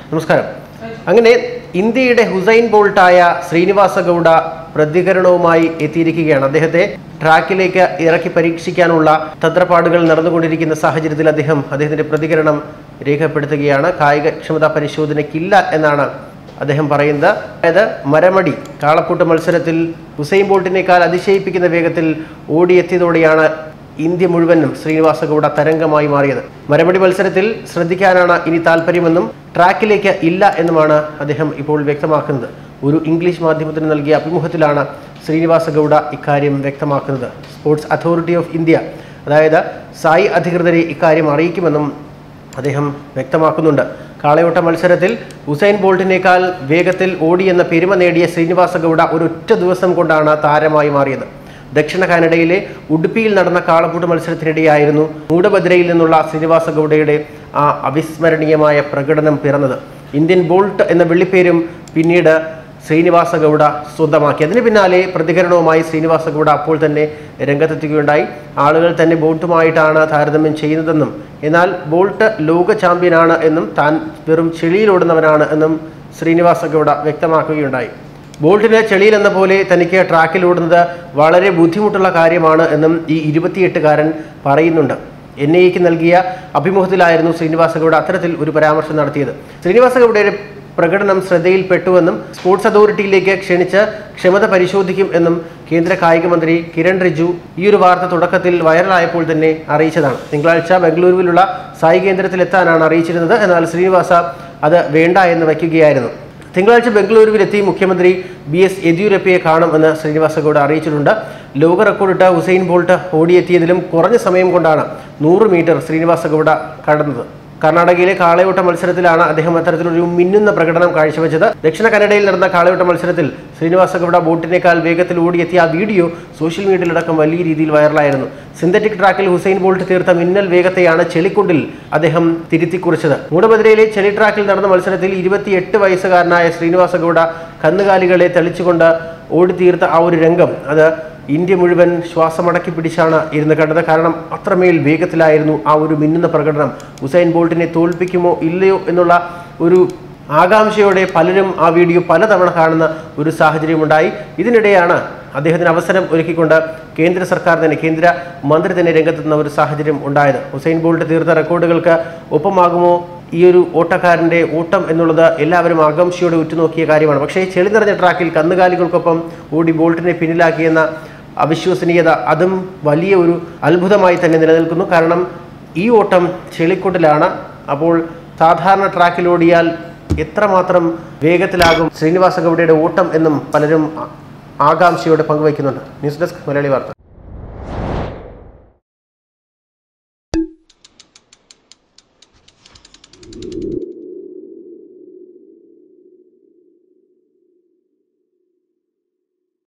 നമസ്കാരം അങ്ങനെ ഇന്ത്യയുടെ ഹുസൈൻ ബോൾട്ടായ ശ്രീനിവാസ ഗൗഡ പ്രതികരണവുമായി എത്തിയിരിക്കുകയാണ് അദ്ദേഹത്തെ ട്രാക്കിലേക്ക് ഇറക്കി പരീക്ഷിക്കാനുള്ള തന്ത്രപ്പാടുകൾ നടന്നുകൊണ്ടിരിക്കുന്ന സാഹചര്യത്തിൽ അദ്ദേഹം അദ്ദേഹത്തിന്റെ പ്രതികരണം രേഖപ്പെടുത്തുകയാണ് കായികക്ഷമതാ പരിശോധനയ്ക്കില്ല എന്നാണ് അദ്ദേഹം പറയുന്നത് അതായത് മരമടി കാളക്കൂട്ട് മത്സരത്തിൽ ഹുസൈൻ ബോൾട്ടിനേക്കാൾ അതിശയിപ്പിക്കുന്ന വേഗത്തിൽ ഓടിയെത്തിയതോടെയാണ് ഇന്ത്യ മുഴുവനും ശ്രീനിവാസ ഗൗഡ തരംഗമായി മാറിയത് മരമടി മത്സരത്തിൽ ശ്രദ്ധിക്കാനാണ് ഇനി താല്പര്യമെന്നും ട്രാക്കിലേക്ക് ഇല്ല എന്നുമാണ് അദ്ദേഹം ഇപ്പോൾ വ്യക്തമാക്കുന്നത് ഒരു ഇംഗ്ലീഷ് മാധ്യമത്തിന് നൽകിയ അഭിമുഖത്തിലാണ് ശ്രീനിവാസ ഗൗഡ ഇക്കാര്യം വ്യക്തമാക്കുന്നത് സ്പോർട്സ് അതോറിറ്റി ഓഫ് ഇന്ത്യ അതായത് സായി അധികൃതരെ ഇക്കാര്യം അറിയിക്കുമെന്നും അദ്ദേഹം വ്യക്തമാക്കുന്നുണ്ട് കാളയോട്ട മത്സരത്തിൽ ഉസൈൻ ബോൾട്ടിനേക്കാൾ വേഗത്തിൽ ഓടിയെന്ന പെരുമ നേടിയ ശ്രീനിവാസ ഗൗഡ ഒരൊറ്റ ദിവസം കൊണ്ടാണ് താരമായി മാറിയത് ദക്ഷിണ കാനഡയിലെ ഉടുപ്പിയിൽ നടന്ന കാളക്കൂട്ട് മത്സരത്തിനിടെയായിരുന്നു മൂടഭദ്രയിൽ നിന്നുള്ള ശ്രീനിവാസ ഗൗഡയുടെ ആ അവിസ്മരണീയമായ പ്രകടനം പിറന്നത് ഇന്ത്യൻ ബോൾട്ട് എന്ന വെള്ളിപ്പേരും പിന്നീട് ശ്രീനിവാസ ഗൗഡ സ്വന്തമാക്കി അതിന് പിന്നാലെ പ്രതികരണവുമായി ശ്രീനിവാസ ഗൗഡ അപ്പോൾ തന്നെ രംഗത്തെത്തുകയുണ്ടായി ആളുകൾ തന്നെ ബോൾട്ടുമായിട്ടാണ് താരതമ്യം ചെയ്യുന്നതെന്നും എന്നാൽ ബോൾട്ട് ലോക ചാമ്പ്യനാണ് എന്നും താൻ വെറും ചെളിയിലോടുന്നവനാണ് എന്നും ശ്രീനിവാസ ഗൗഡ വ്യക്തമാക്കുകയുണ്ടായി ബോൾട്ടിന് ചെളിയിൽ എന്ന പോലെ തനിക്ക് ട്രാക്കിൽ ഓടുന്നത് വളരെ ബുദ്ധിമുട്ടുള്ള കാര്യമാണ് എന്നും ഈ ഇരുപത്തിയെട്ടുകാരൻ പറയുന്നുണ്ട് എൻ ഐക്ക് നൽകിയ അഭിമുഖത്തിലായിരുന്നു ശ്രീനിവാസ ഗൗഡ അത്തരത്തിൽ ഒരു പരാമർശം നടത്തിയത് ശ്രീനിവാസ ഗൗഡയുടെ പ്രകടനം ശ്രദ്ധയിൽപ്പെട്ടുവെന്നും സ്പോർട്സ് അതോറിറ്റിയിലേക്ക് ക്ഷണിച്ച് ക്ഷമത പരിശോധിക്കും എന്നും കേന്ദ്ര കായിക മന്ത്രി കിരൺ റിജു ഈ ഒരു വാർത്ത തുടക്കത്തിൽ വൈറലായപ്പോൾ തന്നെ അറിയിച്ചതാണ് തിങ്കളാഴ്ച ബംഗളൂരുവിലുള്ള സായി കേന്ദ്രത്തിലെത്താനാണ് അറിയിച്ചിരുന്നത് എന്നാൽ ശ്രീനിവാസ അത് വേണ്ട എന്ന് വയ്ക്കുകയായിരുന്നു തിങ്കളാഴ്ച ബംഗളൂരുവിലെത്തി മുഖ്യമന്ത്രി ബി എസ് യെദ്യൂരപ്പയെ കാണുമെന്ന് ശ്രീനിവാസ ഗൗഡ അറിയിച്ചിട്ടുണ്ട് ലോക റെക്കോർഡിട്ട ഉസൈൻ ബോൾട്ട് ഓടിയെത്തിയതിലും കുറഞ്ഞ സമയം കൊണ്ടാണ് നൂറ് മീറ്റർ ശ്രീനിവാസ ഗൗഡ കടന്നത് കർണാടകയിലെ കാളയോട്ട മത്സരത്തിലാണ് അദ്ദേഹം അത്തരത്തിലൊരു മിന്നുന്ന പ്രകടനം കാഴ്ചവെച്ചത് ദക്ഷിണ കന്നഡയിൽ നടന്ന കാളയോട്ട മത്സരത്തിൽ ശ്രീനിവാസ ഗൗഡ ബോട്ടിനേക്കാൾ വേഗത്തിൽ ഓടിയെത്തിയ ആ വീഡിയോ സോഷ്യൽ മീഡിയയിലടക്കം വലിയ രീതിയിൽ വൈറലായിരുന്നു സിന്തറ്റിക് ട്രാക്കിൽ ഹുസൈൻ ബോൾട്ട് തീർത്ത മിന്നൽ വേഗത്തെയാണ് ചെളിക്കുണ്ടിൽ അദ്ദേഹം തിരുത്തിക്കുറിച്ചത് മൂടബദ്രയിലെ ചെളി ട്രാക്കിൽ നടന്ന മത്സരത്തിൽ ഇരുപത്തിയെട്ട് വയസ്സുകാരനായ ശ്രീനിവാസ ഗൗഡ കന്നുകാലികളെ തെളിച്ചുകൊണ്ട് ഓടിത്തീർത്ത ആ ഒരു രംഗം അത് ഇന്ത്യ മുഴുവൻ ശ്വാസമടക്കി പിടിച്ചാണ് ഇരുന്ന് കണ്ടത് കാരണം അത്രമേൽ വേഗത്തിലായിരുന്നു ആ ഒരു മിന്നുന്ന പ്രകടനം ഉസൈൻ ബോൾട്ടിനെ തോൽപ്പിക്കുമോ ഇല്ലയോ എന്നുള്ള ഒരു ആകാംക്ഷയോടെ പലരും ആ വീഡിയോ പലതവണ കാണുന്ന ഒരു സാഹചര്യമുണ്ടായി ഇതിനിടെയാണ് അദ്ദേഹത്തിന് അവസരം ഒരുക്കിക്കൊണ്ട് കേന്ദ്ര സർക്കാർ തന്നെ കേന്ദ്ര മന്ത്രി തന്നെ രംഗത്തെത്തുന്ന ഒരു സാഹചര്യം ഉണ്ടായത് ഹുസൈൻ ബോൾട്ട് തീർത്ത റെക്കോർഡുകൾക്ക് ഒപ്പമാകുമോ ഈ ഒരു ഓട്ടക്കാരൻ്റെ ഓട്ടം എന്നുള്ളത് എല്ലാവരും ആകാംക്ഷയോടെ ഉറ്റുനോക്കിയ കാര്യമാണ് പക്ഷേ ചെളി നിറഞ്ഞ ട്രാക്കിൽ കന്നുകാലികൾക്കൊപ്പം ഓടി ബോൾട്ടിനെ പിന്നിലാക്കിയെന്ന അവിശ്വസനീയത അതും വലിയ ഒരു അത്ഭുതമായി തന്നെ നിലനിൽക്കുന്നു കാരണം ഈ ഓട്ടം ചെളിക്കൊണ്ടിലാണ് അപ്പോൾ സാധാരണ ട്രാക്കിൽ ഓടിയാൽ എത്രമാത്രം വേഗത്തിലാകും ശ്രീനിവാസ ഗൗഡയുടെ ഓട്ടം എന്നും പലരും ആ- ആകാംക്ഷയോടെ പങ്കുവയ്ക്കുന്നുണ്ട് ന്യൂസ് ഡെസ്ക് മലയാളി വാർത്ത